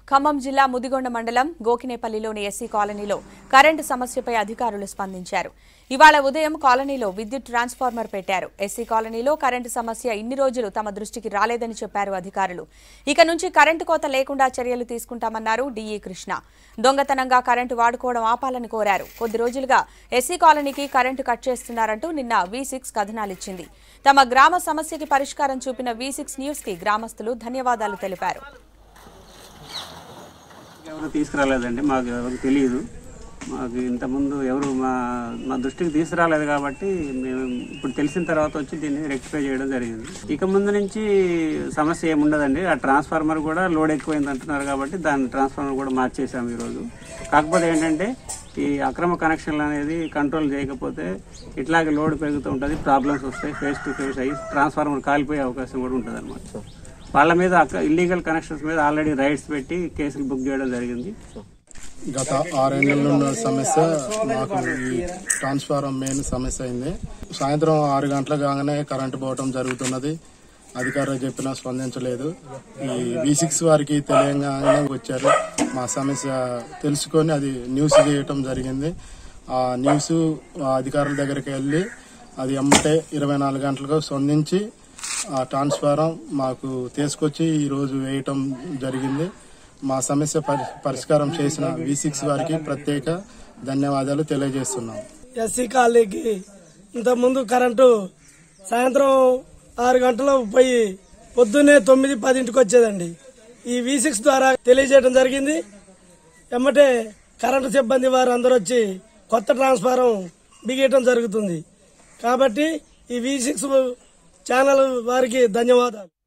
ఖమ్మం జిల్లా ముదిగొండ మండలం గోకినేపల్లిలోని ఎస్సీ కాలనీలో కరెంటు సమస్యపై అధికారులు స్పందించారు ఇవాళ ఉదయం కాలనీలో విద్యుత్ ట్రాన్స్ఫార్మర్ పెట్టారు ఎస్సీ కాలనీలో కరెంటు సమస్య ఇన్ని రోజులు తమ దృష్టికి రాలేదని చెప్పారు అధికారులు ఇక నుంచి కరెంటు కోత లేకుండా చర్యలు తీసుకుంటామన్నారు డీఈ కృష్ణ దొంగతనంగా కరెంటు వాడుకోవడం ఆపాలని కోరారు కొద్ది రోజులుగా ఎస్సీ కాలనీకి కరెంటు కట్ చేస్తున్నారంటూ నిన్న వి సిక్స్ కథనాలిచ్చింది తమ గ్రామ సమస్యకి పరిష్కారం చూపిన వి సిక్స్ న్యూస్ కి గ్రామస్తులు ధన్యవాదాలు తెలిపారు ఎవరు తీసుకురాలేదండి మాకు ఎవరికి తెలియదు మాకు ఇంతకుముందు ఎవరు మా మా దృష్టికి తీసుకురాలేదు కాబట్టి మేము ఇప్పుడు తెలిసిన తర్వాత వచ్చి దీన్ని రెక్టిఫై చేయడం జరిగింది ఇక ముందు నుంచి సమస్య ఏముండదండి ఆ ట్రాన్స్ఫార్మర్ కూడా లోడ్ ఎక్కువైంది అంటున్నారు కాబట్టి దాని ట్రాన్స్ఫార్మర్ కూడా మార్చేసాము ఈరోజు కాకపోతే ఏంటంటే ఈ అక్రమ కనెక్షన్లు అనేది కంట్రోల్ చేయకపోతే ఇట్లాగే లోడ్ పెరుగుతూ ఉంటుంది ప్రాబ్లమ్స్ వస్తాయి ఫేస్ టు ఫేస్ అయ్యి ట్రాన్స్ఫార్మర్ కాలిపోయే అవకాశం కూడా ఉంటుంది అనమాట వాళ్ళ మీద ఇల్లీగల్ కనెక్షన్స్ మీద ఆల్రెడీ రైట్స్ పెట్టి కేసులు బుక్ చేయడం జరిగింది గత ఆరేళ్లలో ఉన్న సమస్య మాకు ఈ ట్రాన్స్ఫారం మెయిన్ సమస్య అయింది సాయంత్రం ఆరు గంటల కాగానే కరెంటు పోవటం జరుగుతున్నది అధికారులు చెప్పినా స్పందించలేదు ఈ వి సిక్స్ వారికి తెలియంగానే వచ్చారు మా సమస్య తెలుసుకొని అది న్యూస్ చేయటం జరిగింది ఆ న్యూస్ ఆ అధికారుల దగ్గరికి వెళ్ళి అది అమ్మటే ఇరవై నాలుగు గంటలకు స్పందించి ఆ ట్రాన్స్ఫారం మాకు తీసుకొచ్చి ఈరోజు వేయటం జరిగింది మా సమస్య పరి పరిష్కారం చేసిన వి సిక్స్ వారికి ప్రత్యేక ధన్యవాదాలు తెలియజేస్తున్నాం ఎస్సీ కాలనీకి ఇంతకుముందు కరెంటు సాయంత్రం ఆరు గంటలు పోయి పొద్దున్నే తొమ్మిది పదింటికి వచ్చేదండి ఈ వి సిక్స్ ద్వారా తెలియజేయడం జరిగింది ఎమ్మటే కరెంటు సిబ్బంది వారు అందరూ వచ్చి కొత్త ట్రాన్స్ఫారం బిగేయటం జరుగుతుంది కాబట్టి ఈ వి సిక్స్ ఛానల్ వారికి ధన్యవాదాలు